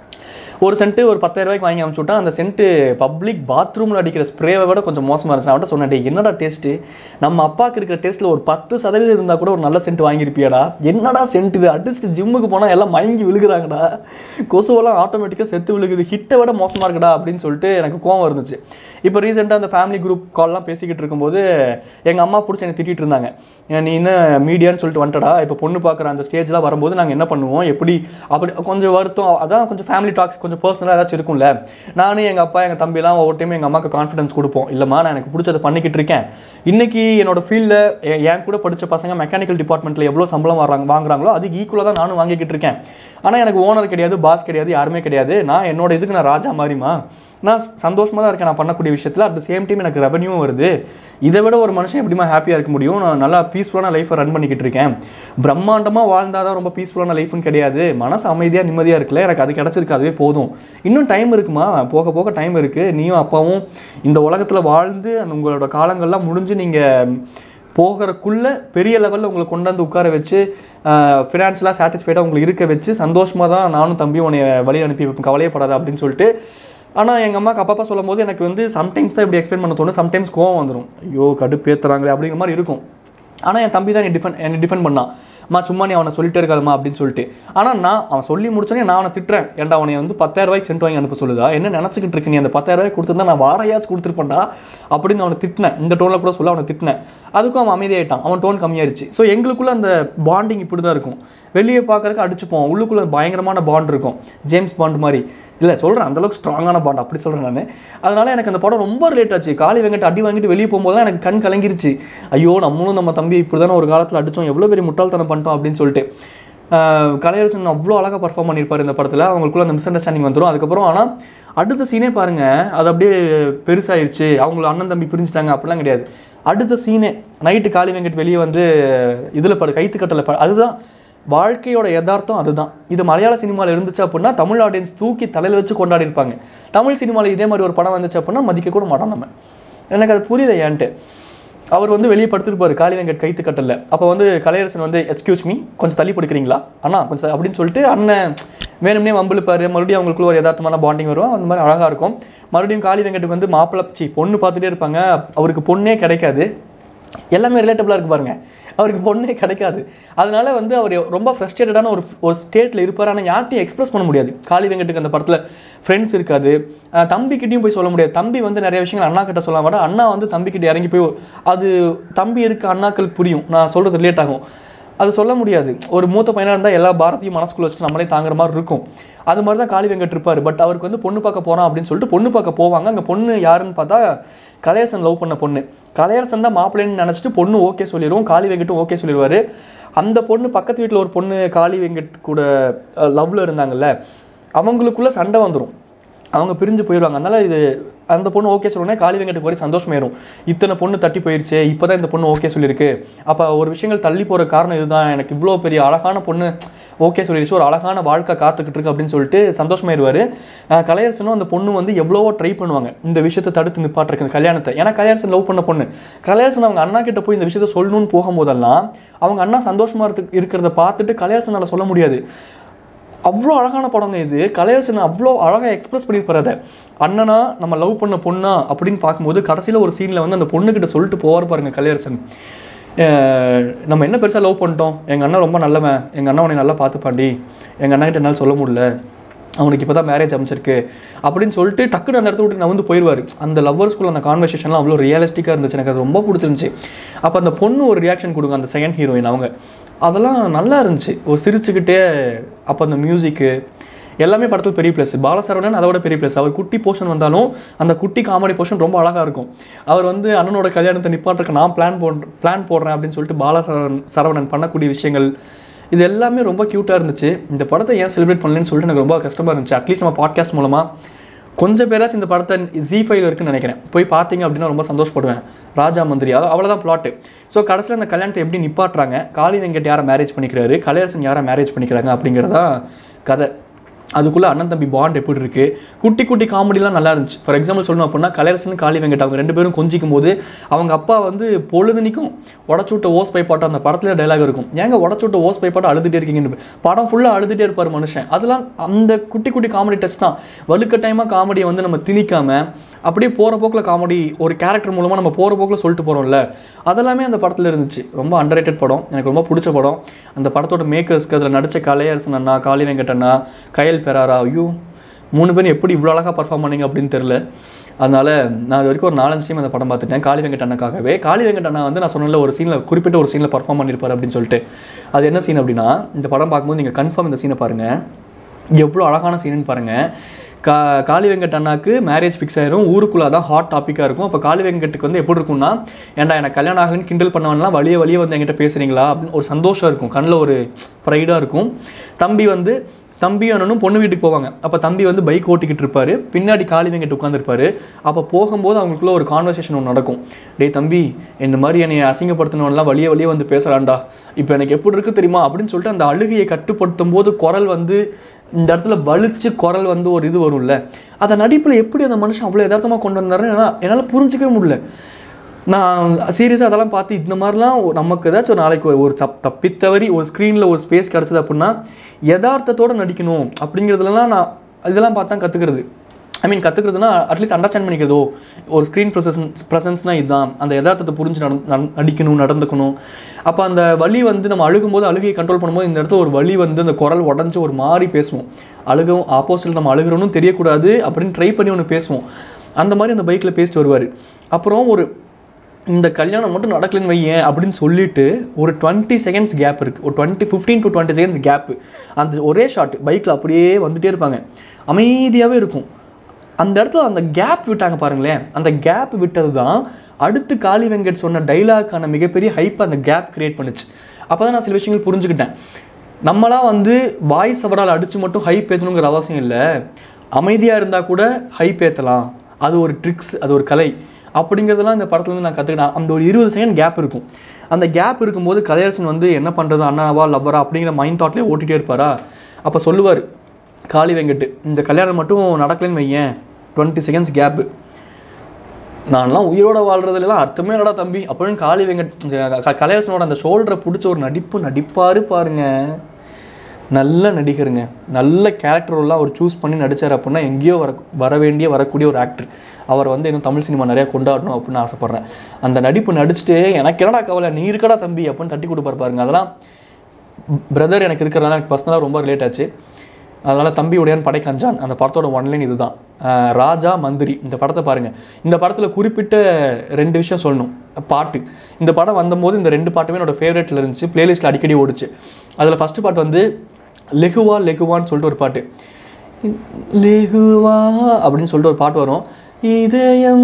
ஒரு சென்ட்டு ஒரு பத்தாயிரம் ரூபாய்க்கு வாங்கி அனுப்பிச்சு விட்டான் அந்த சென்ட்டு பப்ளிக் பாத்ரூமில் அடிக்கிற ஸ்ப்ரேவை விட கொஞ்சம் மோசமாக இருந்துச்சு அவன்கிட்ட சொன்னேன் "டேய், என்னடா டேஸ்ட்டு நம்ம அப்பாவுக்கு இருக்கிற டேஸ்ட்டில் ஒரு பத்து சதவீதம் இருந்தால் கூட ஒரு நல்ல சென்ட் வாங்கியிருப்பியாடா என்னடா சென்ட் இது அடிச்சுட்டு ஜிம்முக்கு போனால் எல்லாம் மயங்கி விழுகுறாங்கடா கொசுவெல்லாம் ஆட்டோமேட்டிக்காக செத்து விழுகுது ஹிட்டை விட மோசமாக இருக்குடா அப்படின்னு சொல்லிட்டு எனக்கு கோவம் இருந்துச்சு இப்போ ரீசெண்டாக அந்த ஃபேமிலி குரூப் கால்லாம் பேசிக்கிட்டு இருக்கும்போது எங்கள் அம்மா பிடிச்சி என்னை திட்டிகிட்டு இருந்தாங்க "ஏன் நீ என்ன மீடியான்னு சொல்லிட்டு வந்துட்டடா இப்போ பொண்ணு பார்க்குற அந்த ஸ்டேஜ்லாம் வரும்போது நாங்கள் என்ன பண்ணுவோம் எப்படி அப்படி கொஞ்சம் வருத்தம் அதான் கொஞ்சம் ஃபேமிலி டாக்ஸ் கொஞ்சம் பர்சனலாக ஏதாச்சும் இருக்கும்ல நானும் எங்கள் அப்பா எங்கள் தம்பிலாம் ஒவ்வொரு டைம் எங்கள் அம்மாவுக்கு கான்ஃபிடன்ஸ் கொடுப்போம் இல்லைம்மா நான் எனக்கு பிடிச்சதை பண்ணிக்கிட்டு இருக்கேன் இன்னைக்கு என்னோட ஃபீல்டில் என் கூட படித்த பசங்க மெக்கானிக்கல் டிபார்ட்மெண்ட்டில் எவ்வளோ சம்பளம் வராங்க வாங்குறாங்களோ அதுக்கு ஈக்குவலாக தான் நானும் வாங்கிக்கிட்டு இருக்கேன் ஆனால் எனக்கு ஓனர் கிடையாது பாஸ் கிடையாது யாருமே கிடையாது நான் என்னோட இதுக்கு நான் ராஜா மாதிரிமா நான் சந்தோஷமாக தான் இருக்கேன் நான் பண்ணக்கூடிய விஷயத்தில் அட் த சேம் டைம் எனக்கு ரெவன்யூவும் வருது இதை விட ஒரு மனுஷன் எப்படிமா ஹாப்பியாக இருக்க முடியும் நான் நல்லா பீஸ்ஃபுல்லான லைஃப்பை ரன் பண்ணிக்கிட்டு இருக்கேன் பிரம்மாண்டமாக வாழ்ந்தால் தான் ரொம்ப பீஸ்ஃபுல்லான லைஃப்னு கிடையாது மனசு அமைதியாக நிம்மதியாக இருக்குல்ல எனக்கு அது கிடச்சிருக்கு அதுவே போதும் இன்னும் டைம் இருக்குமா போக போக டைம் இருக்குது நீயும் அப்பாவும் இந்த உலகத்தில் வாழ்ந்து அந்த உங்களோட காலங்கள்லாம் முடிஞ்சு நீங்கள் போகிறக்குள்ள பெரிய லெவலில் உங்களை கொண்டாந்து உட்கார வச்சு ஃபினான்ஷியலாக சாட்டிஸ்ஃபைடாக உங்களுக்கு இருக்க வச்சு சந்தோஷமாக தான் நானும் தம்பி உன்னை வழி அனுப்பி வைப்பேன் கவலையப்படாத அப்படின்னு சொல்லிட்டு ஆனால் எங்கள் அம்மாக்கு அப்பப்பா சொல்லும் போது எனக்கு வந்து சம்டைம்ஸ் தான் இப்படி எக்ஸ்பிளைன் பண்ண தோணும் சம்டைம்ஸ் கோவம் வந்துடும் ஐயோ கடுப்பேத்துறாங்களே அப்படிங்கிற மாதிரி இருக்கும் ஆனால் என் தம்பி தான் என்னை டிஃபெண்ட் என்னை டிஃபெண்ட் பண்ணான் மா சும்மா நீ அவனை சொல்லிட்டே இருக்காதம்மா அப்படின்னு சொல்லிட்டு ஆனால் நான் அவன் சொல்லி முடிச்சோன்னே நான் அவனை திட்டுறேன் ஏன்டா அவனை வந்து பத்தாயிரம் ரூபாய்க்கு சென்ட் வாங்கி அனுப்ப சொல்லுதா என்ன நினச்சிக்கிட்டு இருக்கு நீ அந்த பத்தாயிரம் ரூபாய் கொடுத்துருந்தா நான் வாடகையாச்சும் கொடுத்துருப்பேன்டா அப்படின்னு அவனை திட்டினேன் இந்த டோனில் கூட சொல்ல அவனை திட்டினேன் அதுக்கும் அவன் அமைதியாயிட்டான் அவன் டோன் கம்மியாயிருச்சு ஸோ எங்களுக்குள்ள அந்த பாண்டிங் இப்படி தான் இருக்கும் வெளியே பார்க்கறதுக்கு அடிச்சுப்போம் உள்ளுக்குள்ள பயங்கரமான பாண்ட் இருக்கும் ஜேம்ஸ் பாண்ட் மாதிரி இல்லை சொல்கிறேன் அந்தளவுக்கு ஸ்ட்ராங்கான பாண்ட் அப்படி சொல்கிறேன் நான் அதனால எனக்கு அந்த படம் ரொம்ப ரிலேட் ஆச்சு காளி வெங்கட் அடி வாங்கிட்டு வெளியே போகும்போது தான் எனக்கு கண் கலங்கிருச்சு ஐயோ நம்மளும் நம்ம தம்பி இப்படி தானே ஒரு காலத்தில் அடித்தோம் எவ்வளோ பெரிய முட்டாள்தனம் பண்ணிட்டோம் அப்படின்னு சொல்லிட்டு ஆஹ் கலையரசன் அவ்வளோ அழகாக பர்ஃபார்ம் பண்ணியிருப்பார் இந்த படத்தில் அவங்களுக்குள்ள அந்த மிஸ் அண்டர்ஸ்டாண்டிங் வந்துடும் அதுக்கப்புறம் ஆனால் அடுத்த சீனே பாருங்க அது அப்படியே பெருசாயிருச்சு அவங்கள அண்ணன் தம்பி பிரிஞ்சுட்டாங்க அப்படிலாம் கிடையாது அடுத்த சீனே நைட்டு காளி வெங்கட் வெளியே வந்து இதில் படு கைத்து கட்டலை ப அதுதான் வாழ்க்கையோட யதார்த்தம் அதுதான் இது மலையாள சினிமாவில் இருந்துச்சு அப்படின்னா தமிழ் ஆடியன்ஸ் தூக்கி தலையில் வச்சு கொண்டாடி இருப்பாங்க தமிழ் சினிமாவில் இதே மாதிரி ஒரு படம் வந்துச்சு அப்படின்னா மதிக்க கூட மாட்டோம் நம்ம எனக்கு அது புரியல ஏன்ட்டு அவர் வந்து வெளியே படுத்துருப்பாரு காளி வெங்கட் கைத்து கட்டல அப்போ வந்து கலையரசன் வந்து எக்ஸ்கியூஸ் மீ கொஞ்சம் தள்ளி பிடிக்கிறீங்களா அண்ணா கொஞ்சம் அப்படின்னு சொல்லிட்டு அண்ணன் வேணும்னே வம்பிழுப்பாரு மறுபடியும் அவங்களுக்குள்ள ஒரு யதார்த்தமான பாண்டிங் வரும் அந்த மாதிரி அழகாக இருக்கும் மறுபடியும் காளி வெங்கட்டுக்கு வந்து மாப்பிள்ளை சி பொண்ணு பார்த்துட்டே இருப்பாங்க அவருக்கு பொண்ணே கிடைக்காது எல்லாமே ரிலேட்டபிளாக இருக்கு பாருங்க அவருக்கு பொண்ணே கிடைக்காது அதனால வந்து அவர் ரொம்ப ஃப்ரஸ்ட்ரேட்டடான ஒரு ஒரு ஸ்டேட்டில் இருப்பார் ஆனால் யார்ட்டையும் எக்ஸ்பிரஸ் பண்ண முடியாது காளி வெங்கட்டுக்கு அந்த படத்தில் ஃப்ரெண்ட்ஸ் இருக்காது அஹ் தம்பிக்கிட்டையும் போய் சொல்ல முடியாது தம்பி வந்து நிறைய விஷயங்கள் அண்ணா கிட்ட சொல்ல மாட்டா அண்ணா வந்து தம்பிக்கிட்ட இறங்கி போய் அது தம்பி இருக்க அண்ணாக்களுக்கு புரியும் நான் சொல்கிறது லேட் ஆகும் அது சொல்ல முடியாது ஒரு மூத்த பையனாக இருந்தால் எல்லா பாரத்தையும் மனசுக்குள்ள வச்சுட்டு நம்மளே தாங்குற மாதிரி இருக்கும் அது மாதிரி தான் காளி வெங்கட் இருப்பார் பட் அவருக்கு வந்து பொண்ணு பார்க்க போகிறான் அப்படின்னு சொல்லிட்டு பொண்ணு பார்க்க போவாங்க அங்கே பொண்ணு யாருன்னு பார்த்தா கலையரசன் லவ் பண்ண பொண்ணு கலையரசன் தான் மாப்பிள்ளைன்னு நினச்சிட்டு பொண்ணு ஓகே சொல்லிடுவோம் காளி வெங்கட்டும் ஓகே சொல்லிடுவார் அந்த பொண்ணு பக்கத்து வீட்டில் ஒரு பொண்ணு காளி வெங்கட் கூட லவ்வில் இருந்தாங்கல்ல அவங்களுக்குள்ள சண்டை வந்துடும் அவங்க பிரிஞ்சு போயிடுவாங்க அதனால இது அந்த பொண்ணு ஓகே சொன்னோடனே காளி வெங்கட்டுக்கு வரை சந்தோஷமாயிரும் இத்தனை பொண்ணு தட்டி போயிருச்சு இப்போ தான் இந்த பொண்ணு ஓகே சொல்லியிருக்கு அப்போ ஒரு விஷயங்கள் தள்ளி போகிற காரணம் இதுதான் எனக்கு இவ்வளோ பெரிய அழகான பொண்ணு ஓகே சொல்லிடுச்சு ஒரு அழகான வாழ்க்கை காத்துக்கிட்டு இருக்கு அப்படின்னு சொல்லிட்டு சந்தோஷமாயிருவார் கலையரசனும் அந்த பொண்ணு வந்து எவ்வளவோ ட்ரை பண்ணுவாங்க இந்த விஷயத்தை தடுத்து நிப்பாட்டுறக்கு இந்த கல்யாணத்தை ஏன்னா கலையரசன் லவ் பண்ண பொண்ணு கலையரசன் அவங்க அண்ணா கிட்ட போய் இந்த விஷயத்த சொல்லணும்னு போகும்போதெல்லாம் அவங்க அண்ணா சந்தோஷமா இருக்கு இருக்கிறத பார்த்துட்டு கலையரசனால் சொல்ல முடியாது அவ்வளோ அழகான படங்க இது கலையரசன் அவ்வளோ அழகாக எக்ஸ்பிரஸ் பண்ணியிருப்பார் அதை அண்ணனா நம்ம லவ் பண்ண பொண்ணா அப்படின்னு பார்க்கும்போது கடைசியில் ஒரு சீனில் வந்து அந்த பொண்ணுக்கிட்ட சொல்லிட்டு போவார் பாருங்க கலையரசன் அஹ் நம்ம என்ன பெருசாக லவ் பண்ணிட்டோம் எங்கள் அண்ணன் ரொம்ப நல்லவன் எங்கள் அண்ணன் உன்னை நல்லா பார்த்துப்பாண்டி எங்கள் அண்ணன்கிட்ட என்னால் சொல்ல முடியல அவனுக்கு இப்போ தான் மேரேஜ் அமைச்சிருக்கு அப்படின்னு சொல்லிட்டு டக்குன்னு அந்த இடத்த விட்டு நான் வந்து போயிடுவார் அந்த லவ்வர்ஸ்குள்ள அந்த கான்வர்சேஷன்லாம் அவ்வளோ ரியலிஸ்டிக்காக இருந்துச்சு எனக்கு அது ரொம்ப பிடிச்சிருந்துச்சு அப்போ அந்த பொண்ணு ஒரு ரியாக்ஷன் கொடுங்க அந்த செகண்ட் ஹீரோயின் அவங்க அதெல்லாம் நல்லா இருந்துச்சு ஒரு சிரிச்சுக்கிட்டே அப்போ அந்த மியூசிக்கு எல்லாமே படத்தில் பெரிய ப்ளஸ் பாலசரவணன் அதோட பெரிய ப்ளஸ் அவர் குட்டி போர்ஷன் வந்தாலும் அந்த குட்டி காமெடி போர்ஷன் ரொம்ப அழகாக இருக்கும் அவர் வந்து அண்ணனோட கல்யாணத்தை நிப்பாட்டுறக்கு நான் பிளான் போடுற பிளான் போடுறேன் அப்படின்னு சொல்லிட்டு பாலசரவணன் சரவணன் பண்ணக்கூடிய விஷயங்கள் இது எல்லாமே ரொம்ப க்யூட்டாக இருந்துச்சு இந்த படத்தை ஏன் செலிப்ரேட் பண்ணலன்னு சொல்லிட்டு எனக்கு ரொம்ப கஷ்டமாக இருந்துச்சு அட்லீஸ்ட் நம்ம பாட்காஸ்ட் மூலமாக கொஞ்சம் பேராச்சும் இந்த படத்தை ஜி ஃபைவ்ல இருக்குன்னு நினைக்கிறேன் போய் பார்த்தீங்க அப்படின்னா ரொம்ப சந்தோஷப்படுவேன் ராஜா மந்திரி அது அவ்வளோதான் பிளாட்டு ஸோ கடைசியில் அந்த கல்யாணத்தை எப்படி நிப்பாட்டுறாங்க காளி வெங்கட் யாரை மேரேஜ் பண்ணிக்கிறாரு கலையரசன் யாரை மேரேஜ் பண்ணிக்கிறாங்க அப்படிங்கிறதா கதை அதுக்குள்ளே அண்ணன் தம்பி பாண்ட் எப்படி இருக்கு குட்டி குட்டி காமெடிலாம் நல்லா இருந்துச்சு ஃபார் எக்ஸாம்பிள் சொல்லணும் அப்படின்னா கலையரசன் காளி வெங்கட் அவங்க ரெண்டு பேரும் கொஞ்சிக்கும் போது அவங்க அப்பா வந்து பொழுதுனிக்கும் உடச்சு விட்ட ஓஸ் பைப்பாட்டம் அந்த படத்துல டைலாக் இருக்கும் ஏங்க உடச்சு விட்ட ஓஸ் பைப்பாட்டம் அழுதுட்டே இருக்கீங்கன்னு படம் ஃபுல்லாக அழுதுட்டே இருப்பார் மனுஷன் அதெல்லாம் அந்த குட்டி குட்டி காமெடி டச் தான் வலுக்கட்டாயமாக காமெடியை வந்து நம்ம திணிக்காம அப்படியே போகிற போக்கில் காமெடி ஒரு கேரக்டர் மூலமாக நம்ம போகிற போக்கில் சொல்லிட்டு போகிறோம்ல அதெல்லாமே அந்த படத்தில் இருந்துச்சு ரொம்ப அண்டர்ரேட்டட் படம் எனக்கு ரொம்ப பிடிச்ச படம் அந்த படத்தோட மேக்கர்ஸ்க்கு அதில் நடித்த கலையரசன் அண்ணா காளி வெங்கட் அண்ணா கயல் பெராரா ஐயோ மூணு பேரும் எப்படி இவ்வளோ அழகாக பர்ஃபார்ம் பண்ணீங்க அப்படின்னு தெரில அதனால நான் இது வரைக்கும் ஒரு நாலஞ்சு டைம் அந்த படம் பார்த்துட்டேன் காளி வெங்கட் அண்ணாக்காகவே காளி வெங்கட் அண்ணா வந்து நான் சொன்னல ஒரு சீனில் குறிப்பிட்ட ஒரு சீனில் பர்ஃபார்ம் பண்ணியிருப்பார் அப்படின்னு சொல்லிட்டு அது என்ன சீன் அப்படின்னா இந்த படம் பார்க்கும்போது நீங்கள் கன்ஃபார்ம் இந்த சீனை பாருங்கள் எவ்வளோ அழகான சீனுன்னு பாருங்கள் கா காளி வெங்கட் அண்ணாக்கு மேரேஜ் ஃபிக்ஸ் ஆயிரும் ஊருக்குள்ளே தான் ஹாட் டாப்பிக்காக இருக்கும் அப்போ காளி வெங்கட்டுக்கு வந்து எப்படி இருக்கும்னா ஏன்டா எனக்கு கல்யாணம் ஆகலன்னு கிண்டல் பண்ணவன்லாம் வழியே வழியே வந்து என்கிட்ட பேசுகிறீங்களா அப்படின்னு ஒரு சந்தோஷம் இருக்கும் கண்ணில் ஒரு ப்ரைடாக இருக்கும் தம்பி வந்து தம்பி அண்ணனும் பொண்ணு வீட்டுக்கு போவாங்க அப்போ தம்பி வந்து பைக் ஓட்டிக்கிட்டு இருப்பாரு பின்னாடி காளி வெங்கட் உட்காந்துருப்பாரு அப்போ போகும்போது அவங்களுக்குள்ள ஒரு கான்வர்சேஷன் ஒன்று நடக்கும் டேய் தம்பி இந்த மாதிரி என்னை அசிங்கப்படுத்தினவன்லாம் வழியே வழியே வந்து பேசுகிறான்டா இப்போ எனக்கு எப்படி இருக்கு தெரியுமா அப்படின்னு சொல்லிட்டு அந்த அழுகையை கட்டுப்படுத்தும் போது குரல் வந்து இந்த இடத்துல வலிச்சு குரல் வந்து ஒரு இது வரும்ல அதை நடிப்பில் எப்படி அந்த மனுஷன் அவ்வளோ யதார்த்தமாக கொண்டு வந்தாருன்னு என்னால் என்னால் புரிஞ்சிக்கவே முடியல நான் சீரியஸாக அதெல்லாம் பார்த்து இந்த மாதிரிலாம் நமக்கு ஏதாச்சும் ஒரு நாளைக்கு ஒரு தப் தப்பித்தவறி ஒரு ஸ்க்ரீனில் ஒரு ஸ்பேஸ் கிடச்சது அப்படின்னா யதார்த்தத்தோடு நடிக்கணும் அப்படிங்கிறதுலலாம் நான் இதெல்லாம் பார்த்து தான் கற்றுக்கிறது ஐ மீன் கற்றுக்கிறதுனா அட்லீஸ்ட் அண்டர்ஸ்டாண்ட் பண்ணிக்கிறதோ ஒரு ஸ்க்ரீன் ப்ரொசஸ் ப்ரெசன்ஸ்னால் இதுதான் அந்த யதார்த்தத்தை புரிஞ்சு நட நட- நடிக்கணும் நடந்துக்கணும் அப்போ அந்த வலி வந்து நம்ம அழுகும்போது அழுகையை கண்ட்ரோல் பண்ணும்போது இந்த இடத்துல ஒரு வலி வந்து அந்த குரல் உடஞ்சி ஒரு மாதிரி பேசுவோம் அழுகவும் ஆப்போசிட்டில் நம்ம அழுகிறோன்னு தெரியக்கூடாது அப்படின்னு ட்ரை பண்ணி ஒன்று பேசுவோம் அந்த மாதிரி அந்த பைக்கில் பேசிட்டு வருவார் அப்புறம் ஒரு இந்த கல்யாணம் மட்டும் நடக்கலன்னு வையேன் அப்படின்னு சொல்லிட்டு ஒரு டுவெண்ட்டி செகண்ட்ஸ் கேப் இருக்குது ஒரு twenty fifteen to twenty seconds gap அந்த ஒரே ஷாட் பைக்கில் அப்படியே வந்துட்டே இருப்பாங்க அமைதியாகவே இருக்கும் அந்த இடத்துல அந்த கேப் விட்டாங்க பாருங்களேன் அந்த கேப் விட்டது தான் அடுத்து காளி வெங்கட் சொன்ன டைலாக்கான மிகப்பெரிய ஹைப் அந்த கேப் கிரியேட் பண்ணுச்சு அப்போ தான் நான் சில விஷயங்கள் புரிஞ்சுக்கிட்டேன் நம்மளாம் வந்து வாய்ஸ் அவரால் அடித்து மட்டும் ஹைப் ஏற்றணுங்கிற அவசியம் இல்லை அமைதியாக இருந்தால் கூட ஹைப் ஏற்றலாம் அது ஒரு ட்ரிக்ஸ் அது ஒரு கலை அப்படிங்கிறதெல்லாம் இந்த படத்துலேருந்து நான் கற்றுக்கிட்டேன் அந்த ஒரு இருபது செகண்ட் கேப் இருக்கும் அந்த கேப் இருக்கும்போது கலையரசன் வந்து என்ன பண்ணுறது அண்ணாவா லவ்வரா அப்படிங்கிற மைண்ட் தாட்லேயே ஓட்டிகிட்டே இருப்பாரா அப்போ சொல்லுவார் காளி வெங்கட் இந்த கல்யாணம் மட்டும் நடக்கலைன்னு வையேன் டுவெண்ட்டி செகண்ட்ஸ் கேப்பு நான்லாம் உயிரோட வாழ்றதுலாம் அர்த்தமே இல்லடா தம்பி அப்படின்னு காளி வெங்கட் க- கலையரசனோட அந்த ஷோல்டரை பிடிச்ச ஒரு நடிப்பு நடிப்பாரு பாருங்க நல்ல நடிகருங்க நல்ல கேரக்டர் ரோல்லாம் அவர் சூஸ் பண்ணி நடிச்சார் அப்படின்னா எங்கேயோ வர வர வேண்டிய வரக்கூடிய ஒரு ஆக்டர் அவர் வந்து இன்னும் தமிழ் சினிமா நிறையா கொண்டாடணும் அப்படின்னு ஆசைப்பட்றேன் அந்த நடிப்பு நடிச்சுட்டு எனக்கு என்னடா கவலை நீ இருக்கடா தம்பி அப்படின்னு தட்டி கொடுப்பாரு பாருங்க அதெல்லாம் பிரதர் எனக்கு இருக்கிறதுனால எனக்கு பர்சனலாக ரொம்ப ரிலேட் ஆச்சு அதனால் தம்பி உடையான் படை கஞ்சான் அந்த படத்தோட ஒன்லைன் இதுதான் அஹ் ராஜா மந்திரி இந்த படத்தை பாருங்கள் இந்த படத்தில் குறிப்பிட்ட ரெண்டு விஷயம் சொல்லணும் பாட்டு இந்த படம் வந்தபோது இந்த ரெண்டு பாட்டுமே என்னோட ஃபேவரட்டில் இருந்துச்சு பிளேலிஸ்ட்டில் அடிக்கடி ஓடுச்சு அதில் ஃபஸ்ட்டு பாட்டு வந்து லெகுவா லெகுவான்னு சொல்லிட்டு ஒரு பாட்டு லெகுவா அப்படின்னு சொல்லிட்டு ஒரு பாட்டு வரும் இதயம்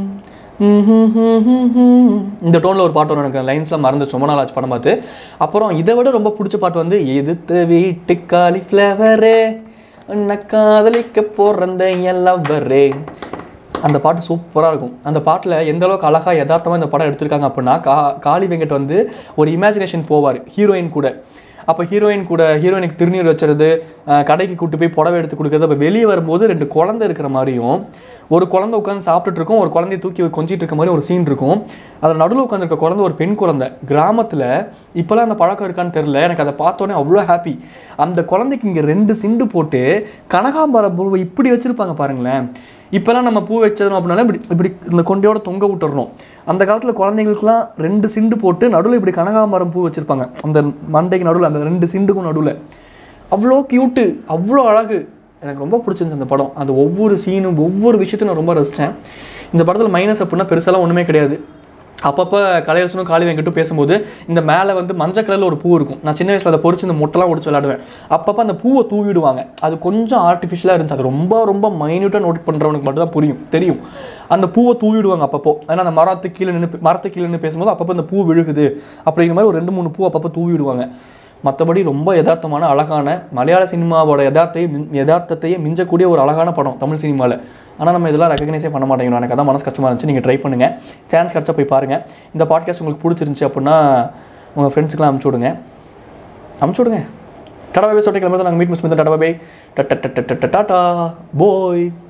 இந்த டோனில் ஒரு பாட்டு வரும் எனக்கு லைன்ஸ்லாம் மறந்து ரொம்ப நாள் ஆச்சு படம் பார்த்து அப்புறம் இதை விட ரொம்ப பிடிச்ச பாட்டு வந்து எதிர்த்த வீட்டு காலிஃப்ளவரே உன்னை காதலிக்க போறந்த எல்லவரே அந்த பாட்டு சூப்பராக இருக்கும் அந்த பாட்டில் எந்த அளவுக்கு அழகாக யதார்த்தமாக இந்த படம் எடுத்திருக்காங்க அப்படின்னா கா காளி வெங்கட் வந்து ஒரு இமேஜினேஷன் போவார் ஹீரோயின் கூட அப்போ ஹீரோயின் கூட ஹீரோயினுக்கு திருநீர் வச்சுறது அஹ், கடைக்கு கூட்டு போய் புடவை எடுத்து கொடுக்குறது அப்போ வெளியே வரும்போது ரெண்டு குழந்தை இருக்கிற மாதிரியும் ஒரு குழந்தை உட்காந்து சாப்பிட்டுட்டு இருக்கும் ஒரு குழந்தைய தூக்கி கொஞ்சிட்டு இருக்க மாதிரி ஒரு சீன் இருக்கும் அதில் நடுவில் உட்காந்துருக்க குழந்தை ஒரு பெண் குழந்தை கிராமத்தில் இப்போலாம் அந்த பழக்கம் இருக்கான்னு தெரில எனக்கு அதை பார்த்தோன்னே அவ்வளோ ஹாப்பி அந்த குழந்தைக்கு இங்கே ரெண்டு சிண்டு போட்டு கனகாம்பரம் பூவை இப்படி வச்சுருப்பாங்க பாருங்களேன் இப்போலாம் நம்ம பூ வச்சதும் அப்படின்னா இப்படி இப்படி இந்த கொண்டையோட தொங்க விட்டுறணும் அந்த காலத்தில் குழந்தைங்களுக்குலாம் ரெண்டு சிண்டு போட்டு நடுவில் இப்படி கனகாம்பரம் பூ வச்சுருப்பாங்க அந்த மண்டைக்கு நடுவில் அந்த ரெண்டு சிண்டுக்கும் நடுவில் அவ்வளோ க்யூட்டு அவ்வளோ அழகு எனக்கு ரொம்ப பிடிச்சிருந்துச்சு அந்த படம் அந்த ஒவ்வொரு சீனும் ஒவ்வொரு விஷயத்தையும் நான் ரொம்ப ரசித்தேன் இந்த படத்தில் மைனஸ் அப்படின்னா பெருசாலாம் ஒன்றுமே கிடையாது அப்பப்போ கலையரசனும் காளி வெங்கட்டும் பேசும்போது இந்த மேலே வந்து மஞ்சள் கலரில் ஒரு பூ இருக்கும் நான் சின்ன வயசில் அதை பொறிச்சு இந்த முட்டைலாம் ஒடிச்சு விளையாடுவேன் அப்பப்போ அந்த பூவை தூவிடுவாங்க அது கொஞ்சம் ஆர்டிஃபிஷியலாக இருந்துச்சு அது ரொம்ப ரொம்ப மைன்யூட்டாக நோட் பண்ணுறவனுக்கு மட்டும் தான் புரியும் தெரியும் அந்த பூவை தூவிடுவாங்க அப்பப்போ ஏன்னா அந்த மரத்துக்கு கீழே நின்று மரத்துக்கு கீழே நின்று பேசும்போது அப்பப்போ அந்த பூ விழுகுது அப்படிங்கிற மாதிரி ஒரு ரெண்டு மூணு பூ அப்பப்போ தூவிடுவாங்க மற்றபடி ரொம்ப யதார்த்தமான அழகான மலையாள சினிமாவோட யதார்த்தையும் மின்- யதார்த்தத்தையே மிஞ்சக்கூடிய ஒரு அழகான படம் தமிழ் சினிமாவில் ஆனால் நம்ம இதெல்லாம் ரெக்கக்னைஸே பண்ண மாட்டேங்கிறோம் எனக்கு அதான் மனசு கஷ்டமாக இருந்துச்சு நீங்கள் ட்ரை பண்ணுங்கள் சான்ஸ் கிடச்சா போய் பாருங்கள் இந்த பாட்காஸ்ட் உங்களுக்கு பிடிச்சிருந்துச்சி அப்படின்னா உங்கள் ஃப்ரெண்ட்ஸுக்கெலாம் அனுப்பிச்சி விடுங்க அனுப்பிச்சி விடுங்க டாடா பை சொல்லிட்டு கிளம்புறது நாங்கள் மீட் மிஸ் பண்ணி டாடா பை டாட்டா போய்